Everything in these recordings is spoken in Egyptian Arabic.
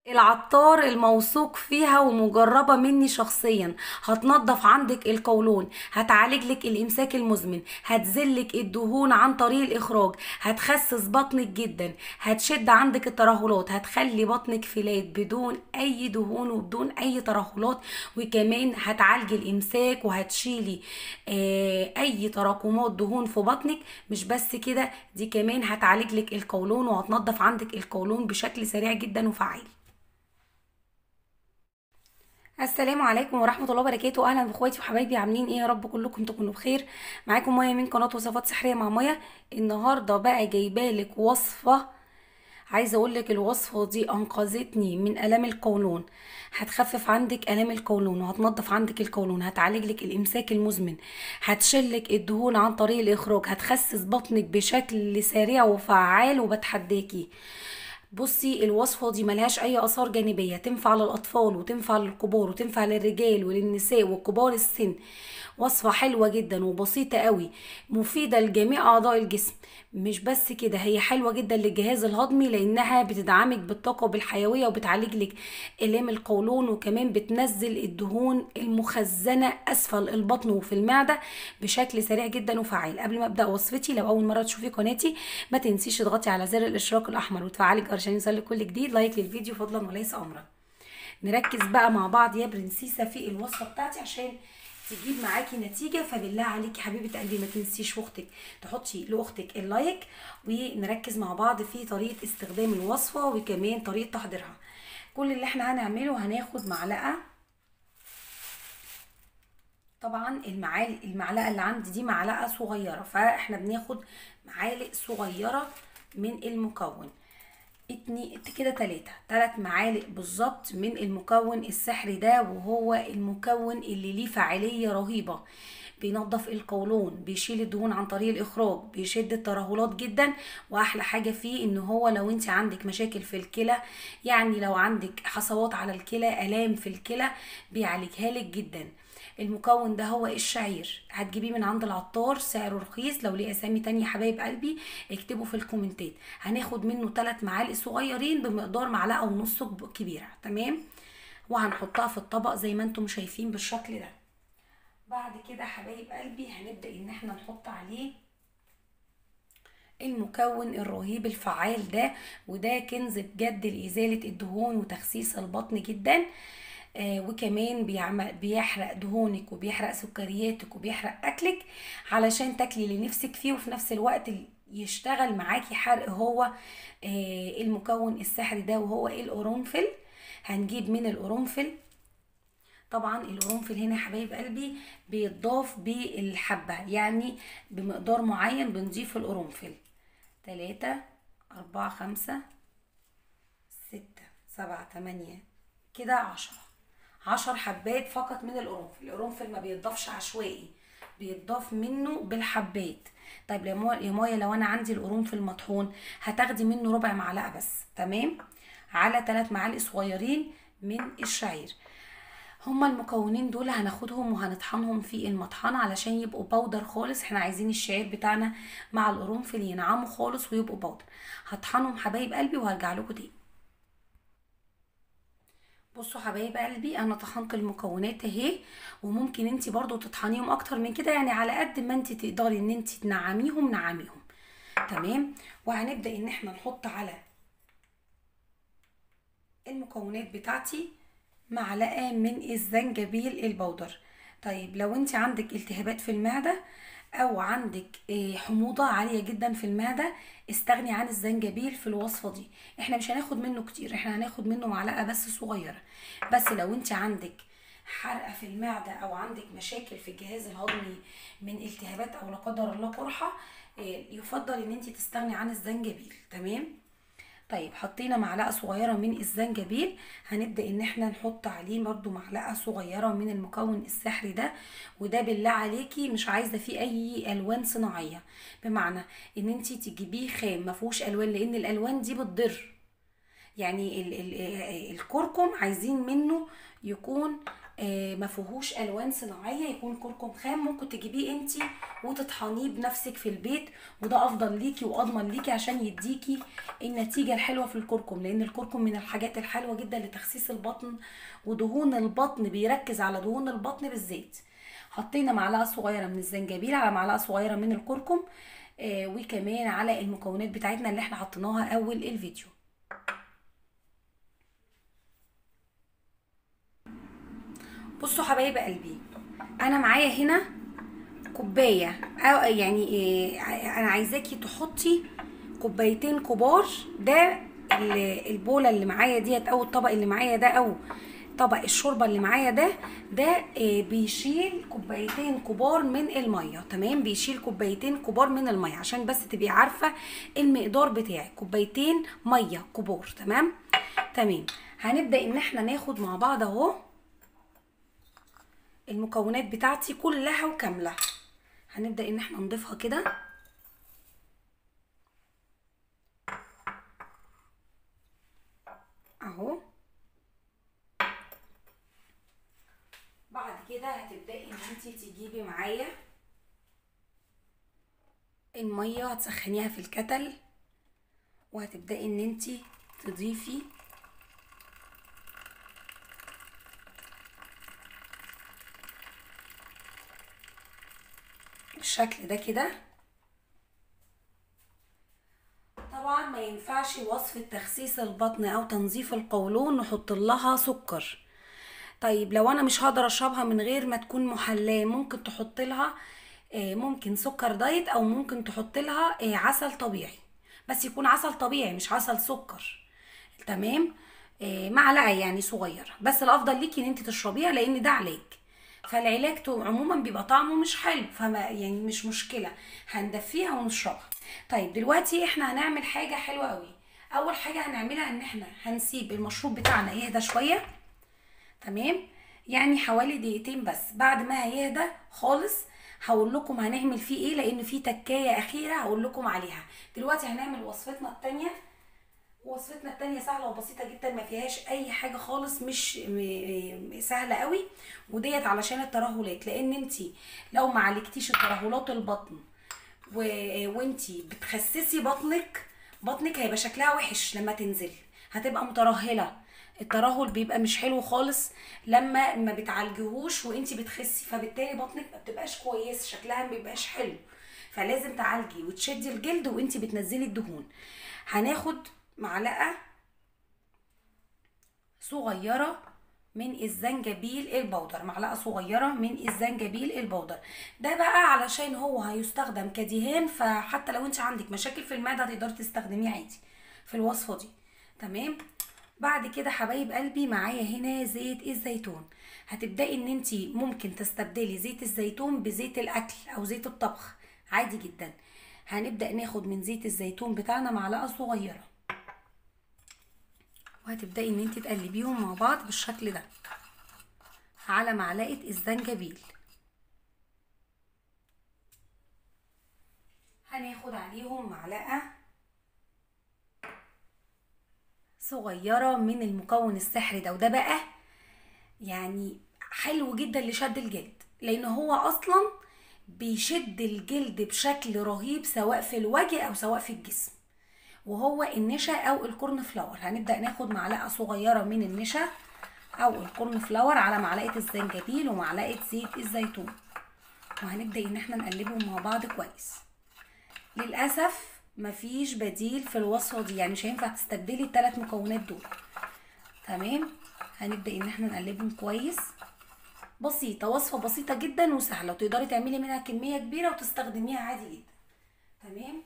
العطار الموثوق فيها ومجربة مني شخصيا هتنضف عندك القولون هتعالج لك الامساك المزمن هتزلك الدهون عن طريق الاخراج هتخسس بطنك جدا هتشد عندك الترهلات هتخلي بطنك فلات بدون اي دهون وبدون اي ترهلات وكمان هتعالج الامساك وهتشيلي آه اي تراكمات دهون في بطنك مش بس كده دي كمان هتعالج لك القولون وهتنضف عندك القولون بشكل سريع جدا وفعال السلام عليكم ورحمة الله وبركاته أهلا بإخواتي وحبايبي عاملين إيه يا رب كلكم تكونوا بخير معاكم مية من قناة وصفات سحرية مع مية النهاردة بقى جايبالك وصفة عايزة أقولك الوصفة دي أنقذتني من آلام القولون هتخفف عندك آلام القولون وهتنضف عندك القولون هتعالج لك الإمساك المزمن هتشلك الدهون عن طريق الإخراج هتخسس بطنك بشكل سريع وفعال وبتحداكي بصي الوصفة دي ملهاش أي آثار جانبية تنفع للأطفال وتنفع للكبار وتنفع للرجال وللنساء وكبار السن وصفة حلوة جدا وبسيطة قوي مفيدة لجميع أعضاء الجسم مش بس كده هي حلوة جدا للجهاز الهضمي لأنها بتدعمك بالطاقة وبالحيوية وبتعالج لك آلام القولون وكمان بتنزل الدهون المخزنة أسفل البطن وفي المعدة بشكل سريع جدا وفعال قبل ما أبدأ وصفتي لو أول مرة تشوفي قناتي ما تنسيش تضغطي على زر الإشراق الأحمر وتفعلي الجرس عشان يوصلك كل جديد لايك للفيديو فضلا وليس أمرا نركز بقى مع بعض يا برنسيسة في الوصفة بتاعتي عشان تجيب معاكي نتيجه فبالله عليكي حبيبه قلبي ما تنسيش واختك تحطي لاختك اللايك ونركز مع بعض في طريقه استخدام الوصفه وكمان طريقه تحضيرها كل اللي احنا هنعمله هناخد معلقه طبعا المعالق المعلقه اللي عندي دي معلقه صغيره فاحنا بناخد معالق صغيره من المكون اتني كده تلاتة تلات معالق بالظبط من المكون السحري ده وهو المكون اللي ليه فاعلية رهيبة بينظف القولون بيشيل الدهون عن طريق الاخراج بيشد الترهلات جدا واحلى حاجه فيه ان هو لو انت عندك مشاكل في الكلى يعني لو عندك حصوات على الكلى الام في الكلى بيعالجها لك جدا المكون ده هو الشعير هتجيبيه من عند العطار سعره رخيص لو ليه اسامي تانية حبايب قلبي اكتبوا في الكومنتات هناخد منه 3 معالق صغيرين بمقدار معلقه ونص كبيره تمام وهنحطها في الطبق زي ما انتم شايفين بالشكل ده بعد كده حبايب قلبي هنبدا ان احنا نحط عليه المكون الرهيب الفعال ده وده كنز بجد لازاله الدهون وتخسيس البطن جدا آه وكمان بيعمل بيحرق دهونك وبيحرق سكرياتك وبيحرق اكلك علشان تاكلي اللي نفسك فيه وفي نفس الوقت يشتغل معاكي حرق هو آه المكون السحري ده وهو القرنفل هنجيب من القرنفل طبعا القرنفل هنا حبايب قلبي بيتضاف بالحبة يعني بمقدار معين بنضيف القرنفل تلاتة أربعة خمسة ستة سبعة تمانية كده عشرة عشر حبات فقط من القرنفل القرنفل ما بيتضافش عشوائي بيتضاف منه بالحبات طيب يا مايا لو انا عندي القرنفل مطحون هتاخدي منه ربع معلقه بس تمام على ثلاث معالق صغيرين من الشعير هما المكونين دول هناخدهم وهنطحنهم في المطحنة علشان يبقوا بودر خالص احنا عايزين الشعير بتاعنا مع القرنفل ينعموا خالص ويبقوا بودر هطحنهم حبايب قلبي وهرجع لكم تاني بصوا حبايب قلبي انا طحنت المكونات اهي وممكن انت برضو تطحنيهم اكتر من كده يعني على قد ما انت تقدري ان انت تنعميهم نعميهم تمام وهنبدا ان احنا نحط على المكونات بتاعتي معلقه من الزنجبيل البودر طيب لو انت عندك التهابات في المعده او عندك حموضه عاليه جدا في المعده استغني عن الزنجبيل في الوصفه دي احنا مش هناخد منه كتير احنا هناخد منه معلقه بس صغيره بس لو انت عندك حرقه في المعده او عندك مشاكل في الجهاز الهضمي من التهابات او لا قدر الله قرحه يفضل ان انت تستغني عن الزنجبيل تمام طيب حطينا معلقه صغيره من الزنجبيل هنبدا ان احنا نحط عليه برده معلقه صغيره من المكون السحري ده وده بالله عليكي مش عايزه فيه اي الوان صناعيه بمعنى ان انت تجيبيه خام ما فيهوش الوان لان الالوان دي بتضر يعني ال ال الكركم عايزين منه يكون آه، ما فيهوش الوان صناعيه يكون كركم خام ممكن تجيبيه انتي وتطحنيه بنفسك في البيت وده افضل ليكي واضمن ليكي عشان يديكي النتيجه الحلوه في الكركم لان الكركم من الحاجات الحلوه جدا لتخسيس البطن ودهون البطن بيركز على دهون البطن بالزيت حطينا معلقه صغيره من الزنجبيل على معلقه صغيره من الكركم آه، وكمان على المكونات بتاعتنا اللي احنا حطيناها اول الفيديو بصوا حبايب قلبي انا معايا هنا كوبايه أو يعني إيه انا عايزاكي تحطي كوبايتين كبار ده ال- البوله اللي معايا ديت او الطبق اللي معايا ده او طبق الشوربه اللي معايا ده ده إيه بيشيل كوبايتين كبار من الميه تمام بيشيل كوبايتين كبار من الميه عشان بس تبقي عارفه المقدار بتاعك كوبايتين ميه كبار تمام تمام هنبدا ان احنا ناخد مع بعض اهو المكونات بتاعتي كلها وكاملة هنبدأ ان احنا نضيفها كده اهو بعد كده هتبدأي ان انتي تجيبي معايا المية هتسخنيها في الكتل وهتبدأي ان انتي تضيفي بالشكل ده كده طبعا ما ينفعش وصفة تخسيس البطن او تنظيف القولون نحط لها سكر طيب لو انا مش هقدر اشربها من غير ما تكون محلاة ممكن تحط لها آه، ممكن سكر دايت او ممكن تحط لها آه، عسل طبيعي بس يكون عسل طبيعي مش عسل سكر تمام آه، معلقه يعني صغيره بس الافضل ليكي ان انت تشربيها لان ده علاج فالعلاج تو- عموما بيبقى طعمه مش حلو فما يعني مش مشكله هندفيها ونشربها طيب دلوقتي احنا هنعمل حاجه حلوه قوي اول حاجه هنعملها ان احنا هنسيب المشروب بتاعنا يهدى شويه تمام يعني حوالي دقيقتين بس بعد ما هيهدى خالص هقول لكم هنعمل فيه ايه لان في تكايه اخيره هقول لكم عليها دلوقتي هنعمل وصفتنا التانية وصفتنا التانية سهلة وبسيطة جدا ما فيهاش أي حاجة خالص مش م- م- سهلة قوي وديت علشان الترهلات لأن انتي لو ما عالجتيش الترهلات البطن و... وانتي بتخسسي بطنك بطنك هيبقى شكلها وحش لما تنزلي هتبقى مترهلة الترهل بيبقى مش حلو خالص لما ما بتعالجيهوش وانتي بتخسي فبالتالي بطنك ما بتبقاش كويس شكلها ما بيبقاش حلو فلازم تعالجي وتشدي الجلد وانتي بتنزلي الدهون هناخد معلقة صغيرة من الزنجبيل البودر معلقة صغيرة من الزنجبيل البودر ده بقى علشان هو هيستخدم كدهان فحتى لو انت عندك مشاكل في المعدة تقدري تستخدميه عادي في الوصفة دي تمام بعد كده حبايب قلبي معايا هنا زيت الزيتون هتبدأي ان انت ممكن تستبدلي زيت الزيتون بزيت الاكل او زيت الطبخ عادي جدا هنبدأ ناخد من زيت الزيتون بتاعنا معلقة صغيرة وهتبدأي ان انت تقلبيهم مع بعض بالشكل ده على معلقة الزنجبيل هناخد عليهم معلقة صغيرة من المكون السحري ده وده بقى يعني حلو جدا لشد الجلد لان هو اصلا بيشد الجلد بشكل رهيب سواء في الوجه او سواء في الجسم وهو النشا او الكورن فلاور هنبدا ناخد معلقه صغيره من النشا او الكورن فلاور على معلقه الزنجبيل ومعلقه زيت الزيتون وهنبدا ان احنا نقلبهم مع بعض كويس للاسف مفيش بديل في الوصفه دي يعني مش هينفع تستبدلي الثلاث مكونات دول تمام هنبدا ان احنا نقلبهم كويس بسيطه وصفه بسيطه جدا وسهله وتقدري تعملي منها كميه كبيره وتستخدميها عادي جدا تمام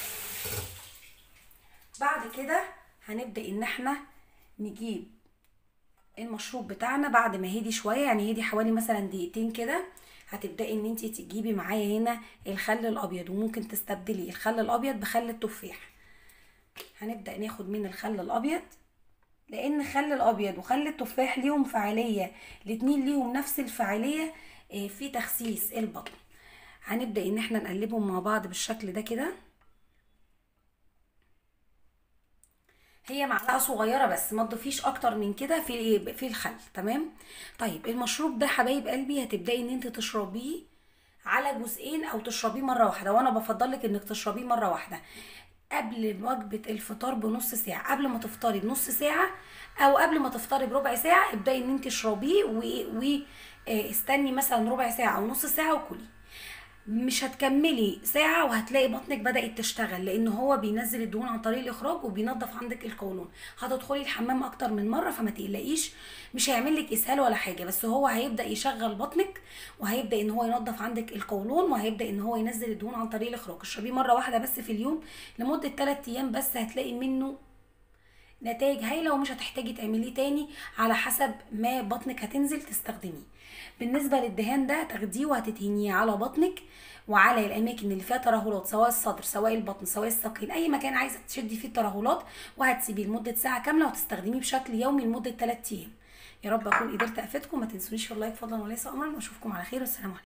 بعد كده هنبدا ان احنا نجيب المشروب بتاعنا بعد ما هدي شويه يعني هدي حوالي مثلا دقيقتين كده هتبداي ان انت تجيبي معايا هنا الخل الابيض وممكن تستبدلي الخل الابيض بخل التفاح هنبدا ناخد من الخل الابيض لان خل الابيض وخل التفاح ليهم فعاليه الاتنين ليهم نفس الفعاليه آه، في تخسيس البطن هنبدا ان احنا نقلبهم مع بعض بالشكل ده كده هي معلقه صغيره بس ما تضيفيش اكتر من كده في في الخل تمام طيب المشروب ده حبايب قلبي هتبداي ان انت تشربيه على جزئين او تشربيه مره واحده وانا بفضل لك انك تشربيه مره واحده قبل وجبه الفطار بنص ساعه قبل ما تفطري بنص ساعه او قبل ما تفطري بربع ساعه ابداي ان انت تشربيه واستني مثلا ربع ساعه او نص ساعه وكلي مش هتكملي ساعة وهتلاقي بطنك بدأت تشتغل لأن هو بينزل الدهون عن طريق الإخراج وبينظف عندك القولون هتدخلي الحمام أكتر من مرة فما تقلقيش مش هيعمل لك إسهال ولا حاجة بس هو هيبدأ يشغل بطنك وهيبدأ إن هو ينظف عندك القولون وهيبدأ إن هو ينزل الدهون عن طريق الإخراج اشربيه مرة واحدة بس في اليوم لمدة 3 أيام بس هتلاقي منه نتائج هايله ومش هتحتاجي تعمليه تاني على حسب ما بطنك هتنزل تستخدميه بالنسبه للدهان ده تاخديه وهتدهنيه على بطنك وعلى الاماكن اللي فيها ترهلات سواء الصدر سواء البطن سواء الساقين اي مكان عايزه تشدي فيه الترهلات وهتسيبيه لمده ساعه كامله وتستخدميه بشكل يومي لمده 3 ايام يا رب اكون قدرت افيدكم ما تنسونيش في اللايك فضلا وليس امرا واشوفكم على خير والسلام عليكم